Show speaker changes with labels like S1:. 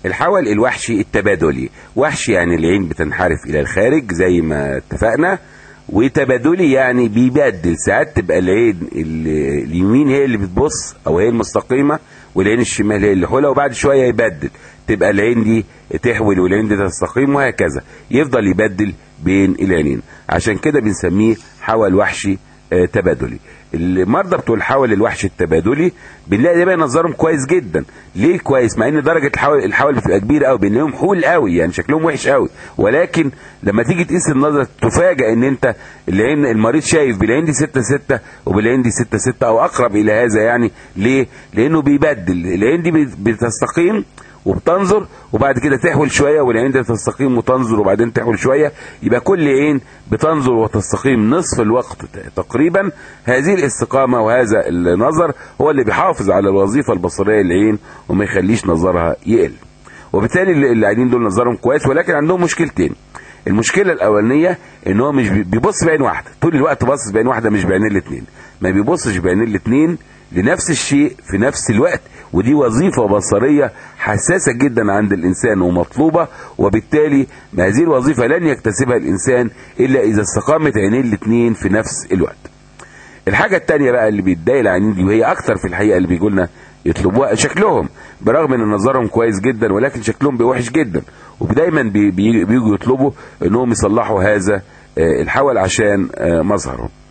S1: الحول الوحشي التبادلي وحشي يعني العين بتنحرف الى الخارج زي ما اتفقنا وتبادلي يعني بيبدل ساعات تبقى العين ال- اليمين هي اللي بتبص او هي المستقيمه والعين الشمال هي اللي حولها وبعد شويه يبدل تبقى العين دي تحول والعين دي تستقيم وهكذا يفضل يبدل بين العينين عشان كده بنسميه حول وحشي آه، تبادلي المرضى بتوع الحول الوحشي التبادلي بنلاقي دايما نظرهم كويس جدا ليه كويس مع ان درجه الحول الحول بتبقى كبيره قوي بنلاقيهم حول قوي يعني شكلهم وحش قوي ولكن لما تيجي تقيس النظر تفاجئ ان انت العين المريض شايف بالعين دي 6 6 وبالعين دي 6 6 او اقرب الى هذا يعني ليه لانه بيبدل العين دي بت- بتستقيم وبتنظر وبعد كده تحول شويه والعين دي تستقيم وتنظر وبعدين تحول شويه يبقى كل عين بتنظر وتستقيم نصف الوقت تقريبا هذه الاستقامه وهذا النظر هو اللي بيحافظ على الوظيفه البصريه للعين وما يخليش نظرها يقل وبالتالي اللي- العينين دول نظرهم كويس ولكن عندهم مشكلتين المشكله الاولانيه ان هو مش بي- بيبص بعين واحده طول الوقت باصص بعين واحده مش بعينين الاثنين ما بيبصش بعينين الاثنين لنفس الشيء في نفس الوقت ودي وظيفة بصرية حساسة جدا عند الإنسان ومطلوبة وبالتالي هذه الوظيفة لن يكتسبها الإنسان إلا إذا استقامت عينين الاثنين في نفس الوقت الحاجة التانية بقى اللي بيتضايق العينين دي وهي أكتر في الحقيقة اللي بيجوا لنا يطلبوها شكلهم برغم ان نظرهم كويس جدا ولكن شكلهم بيبقى وحش جدا ودايما بي- بي- بيجوا يطلبوا انهم يصلحوا هذا آه، الحول عشان آه، مظهرهم